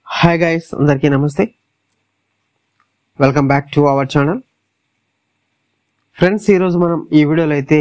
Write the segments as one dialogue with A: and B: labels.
A: hi guys అందరికీ నమస్తే welcome back to our channel friends ఈరోజు మనం ఈ వీడియోలో అయితే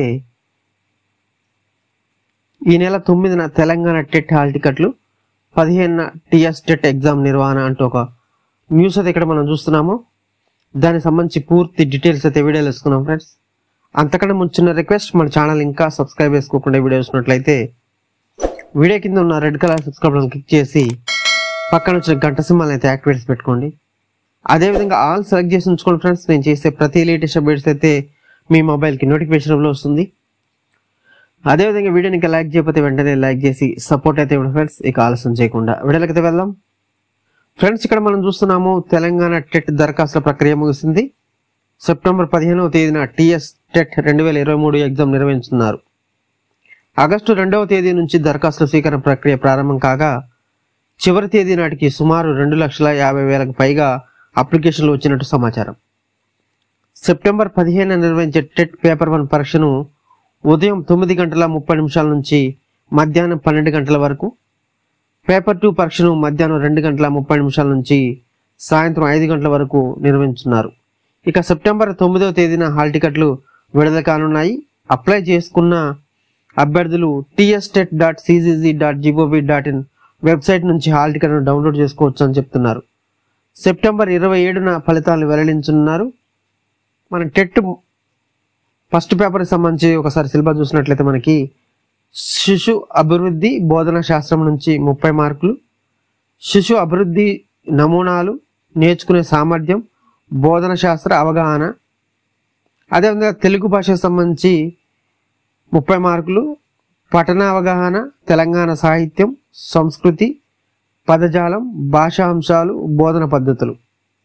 A: ఈ నెల తొమ్మిదిన తెలంగాణ టెట్ హాల్ టికెట్లు పదిహేనున టిఎస్ టెట్ ఎగ్జామ్ నిర్వహణ అంటూ ఒక న్యూస్ అయితే ఇక్కడ మనం చూస్తున్నాము దానికి సంబంధించి పూర్తి డీటెయిల్స్ అయితే వీడియోలో ఇస్తున్నాం ఫ్రెండ్స్ అంతకన్నా ముంచిన రిక్వెస్ట్ మన ఛానల్ ఇంకా సబ్స్క్రైబ్ చేసుకోకుండా వీడియో చూసినట్లయితే వీడియో కింద ఉన్న రెడ్ కలర్ సబ్స్క్రైబ్ క్లిక్ చేసి పక్కన వచ్చిన గంట సింబల్ అయితే యాక్టివేట్ చేసి పెట్టుకోండి అదేవిధంగా ఆల్ సెలెక్ట్ చేసి ఉంచుకోండి ఫ్రెండ్స్ నేను చేసే ప్రతి లేటెస్ట్ అప్డేట్స్ అయితే మీ మొబైల్కి నోటిఫికేషన్లో వస్తుంది అదేవిధంగా వీడియోని ఇంకా లైక్ చేయకపోతే వెంటనే లైక్ చేసి సపోర్ట్ అయితే ఇవ్వండి ఫ్రెండ్స్ ఇక ఆలస్యం చేయకుండా వీడియోలకి అయితే వెళ్దాం ఫ్రెండ్స్ ఇక్కడ మనం చూస్తున్నాము తెలంగాణ టెట్ దరఖాస్తుల ప్రక్రియ ముగిసింది సెప్టెంబర్ పదిహేనవ తేదీన టిఎస్ టెట్ రెండు వేల ఇరవై మూడు ఎగ్జామ్ నిర్వహించుతున్నారు ఆగస్టు రెండవ తేదీ నుంచి దరఖాస్తుల స్వీకరణ ప్రక్రియ ప్రారంభం కాగా చివరి తేదీ నాటికి సుమారు రెండు లక్షల యాభై వేలకు పైగా అప్లికేషన్లు వచ్చినట్టు సమాచారం సెప్టెంబర్ పదిహేను నిర్వహించే టెట్ పేపర్ వన్ పరీక్షను ఉదయం తొమ్మిది గంటల ముప్పై నిమిషాల నుంచి మధ్యాహ్నం పన్నెండు గంటల వరకు పేపర్ టూ పరీక్షను మధ్యాహ్నం రెండు గంటల ముప్పై నిమిషాల నుంచి సాయంత్రం ఐదు గంటల వరకు నిర్వహించున్నారు ఇక సెప్టెంబర్ తొమ్మిదవ తేదీన హాల్ టికెట్లు విడుదల కానున్నాయి అప్లై చేసుకున్న అభ్యర్థులు TSTET dot CGG dot GOV dot in website నుంచి హాల్ టికెట్ను డౌన్లోడ్ చేసుకోవచ్చు అని చెప్తున్నారు సెప్టెంబర్ ఇరవై ఏడున ఫలితాలు వెల్లడించనున్నారు మన టెట్ ఫస్ట్ పేపర్కి సంబంధించి ఒకసారి సిలబస్ చూసినట్లయితే మనకి శిశు అభివృద్ధి బోధన శాస్త్రం నుంచి ముప్పై మార్కులు శిశు అభివృద్ధి నమూనాలు నేర్చుకునే సామర్థ్యం బోధన శాస్త్ర అవగాహన అదేవిధంగా తెలుగు భాషకు సంబంధించి ముప్పై మార్కులు పఠన అవగాహన తెలంగాణ సాహిత్యం సంస్కృతి పదజాలం భాషా అంశాలు బోధన పద్ధతులు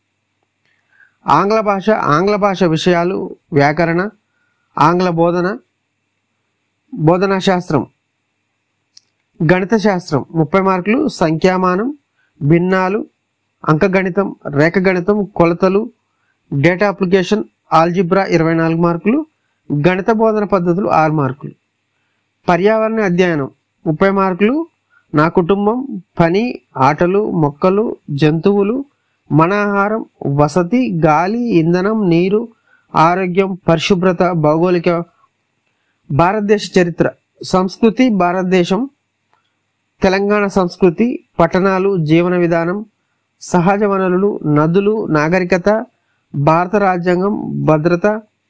A: ఆంగ్ల భాష ఆంగ్ల భాష విషయాలు వ్యాకరణ ఆంగ్ల బోధన బోధనా శాస్త్రం గణిత శాస్త్రం ముప్పై మార్కులు సంఖ్యామానం భిన్నాలు అంకగణితం రేఖగణితం కొలతలు డేటా అప్లికేషన్ ఆల్జిబ్రా ఇరవై నాలుగు మార్కులు గణిత బోధన పద్ధతులు ఆరు మార్కులు పర్యావరణ అధ్యయనం ముప్పై మార్కులు నా కుటుంబం పని ఆటలు మొక్కలు జంతువులు మన ఆహారం వసతి గాలి ఇంధనం నీరు ఆరోగ్యం పరిశుభ్రత భౌగోళిక భారతదేశ చరిత్ర సంస్కృతి భారతదేశం తెలంగాణ సంస్కృతి పట్టణాలు జీవన విధానం సహజ వనరులు నదులు నాగరికత భారత రాజ్యాంగం భద్రత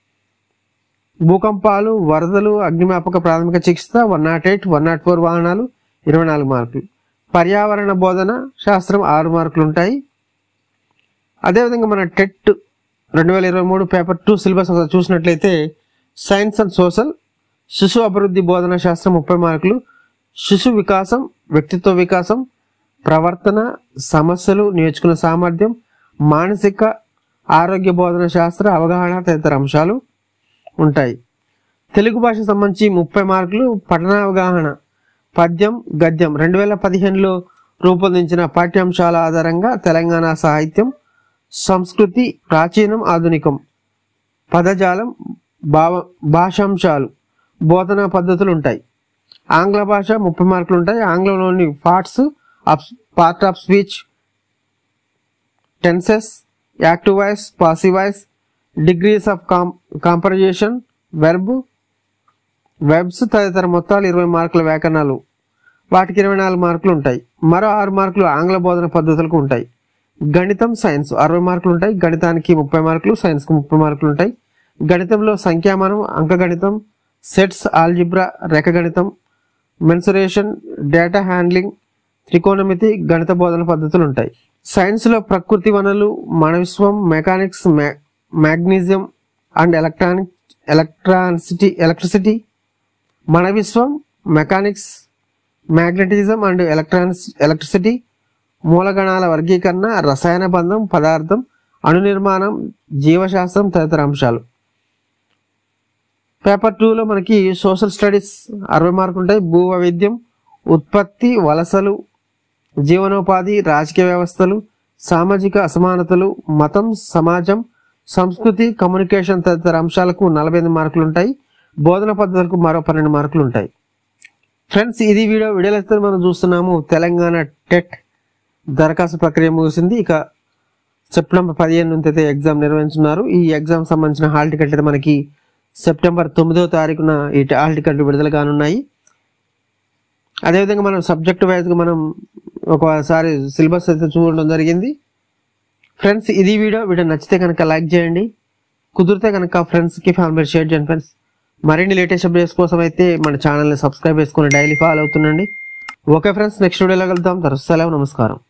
A: భూకంపాలు వరదలు అగ్నిమాపక ప్రాథమిక చికిత్స one not eight one not four వాహనాలు ఇరవై నాలుగు మార్కులు పర్యావరణ బోధన శాస్త్రం ఆరు మార్కులు ఉంటాయి అదేవిధంగా మన టెట్ రెండు వేల ఇరవై మూడు పేపర్ టూ సిలబస్ ఒకసారి చూసినట్లయితే సైన్స్ అండ్ సోషల్ శిశు అభివృద్ధి బోధన శాస్త్రం ముప్పై మార్కులు శిశు వికాసం వ్యక్తిత్వ వికాసం ప్రవర్తన సమస్యలు నేర్చుకునే సామర్థ్యం మానసిక ఆరోగ్య బోధన శాస్త్ర అవగాహన తదితర అంశాలు ఉంటాయి తెలుగు భాష సంబంధించి ముప్పై మార్కులు పఠన అవగాహన పద్యం గద్యం రెండు వేల పదిహేనులో రూపొందించిన పాఠ్యాంశాల ఆధారంగా తెలంగాణ సాహిత్యం సంస్కృతి ప్రాచీనం ఆధునికం పదజాలం భావ భాషాంశాలు బోధనా పద్ధతులు ఉంటాయి ఆంగ్ల భాష ముప్పై మార్కులు ఉంటాయి ఆంగ్లంలోని parts of part of speech tenses active voice passive voice degrees of కాం కాంపరైజేషన్ వెర్బ్ వెబ్స్ తదితర మొత్తాలు ఇరవై మార్కుల వ్యాకరణాలు వాటికి ఇరవై నాలుగు మార్కులు ఉంటాయి మరో ఆరు మార్కులు ఆంగ్ల బోధన పద్ధతులకు ఉంటాయి గణితం సైన్స్ అరవై మార్కులు ఉంటాయి గణితానికి ముప్పై మార్కులు సైన్స్కి ముప్పై మార్కులు ఉంటాయి గణితంలో సంఖ్యామానం అంకగణితం సెట్స్ ఆల్జిబ్రా రేఖగణితం మెన్సురేషన్ డేటా హ్యాండ్లింగ్ త్రికోణమితి గణిత బోధన పద్ధతులు ఉంటాయి సైన్స్లో ప్రకృతి వనరులు మన విశ్వం మెకానిక్స్ మ్యాగ్నీజియం అండ్ ఎలక్ట్రానిక్ ఎలక్ట్రానిసిటీ ఎలక్ట్రిసిటీ మన విశ్వం mechanics magnetism and electronics electricity మూలగణాల వర్గీకరణ రసాయన బంధం పదార్థం అణు నిర్మాణం జీవశాస్త్రం తదితర అంశాలు పేపర్ టూలో మనకి సోషల్ స్టడీస్ అరవై మార్కులు ఉంటాయి భూ వైవిధ్యం ఉత్పత్తి వలసలు జీవనోపాధి రాజకీయ వ్యవస్థలు సామాజిక అసమానతలు మతం సమాజం సంస్కృతి కమ్యూనికేషన్ తదితర అంశాలకు నలభై ఎనిమిది మార్కులు ఉంటాయి బోధన పద్ధతులకు మరో పన్నెండు మార్కులు ఉంటాయి ఫ్రెండ్స్ ఇది వీడియో వీడియోలో అయితే మనం చూస్తున్నాము తెలంగాణ టెట్ దరఖాస్తు ప్రక్రియ ముగిసింది ఇక సెప్టెంబర్ పదిహేను నుంచి అయితే ఎగ్జామ్ నిర్వహించున్నారు ఈ ఎగ్జామ్ సంబంధించిన హాల్ టికెట్ అయితే మనకి సెప్టెంబర్ తొమ్మిదవ తారీఖున ఈ హాల్ టికెట్లు విడుదల కానున్నాయి అదేవిధంగా మనం సబ్జెక్ట్ వైజ్గా మనం ఒకసారి సిలబస్ అయితే చూడడం జరిగింది ఫ్రెండ్స్ ఇది వీడియో వీడియో నచ్చితే కనుక లైక్ చేయండి కుదిరితే కనుక ఫ్రెండ్స్కి ఫ్యామిలీ షేర్ చేయండి ఫ్రెండ్స్ మరిన్ని లేటెస్ట్ అప్డేట్స్ కోసం అయితే మన ఛానల్ని సబ్స్క్రైబ్ చేసుకుని డైలీ ఫాలో అవుతుండండి ఓకే ఫ్రెండ్స్ నెక్స్ట్ వీడియోలో కలుద్దాం తర్వాత సెలవు నమస్కారం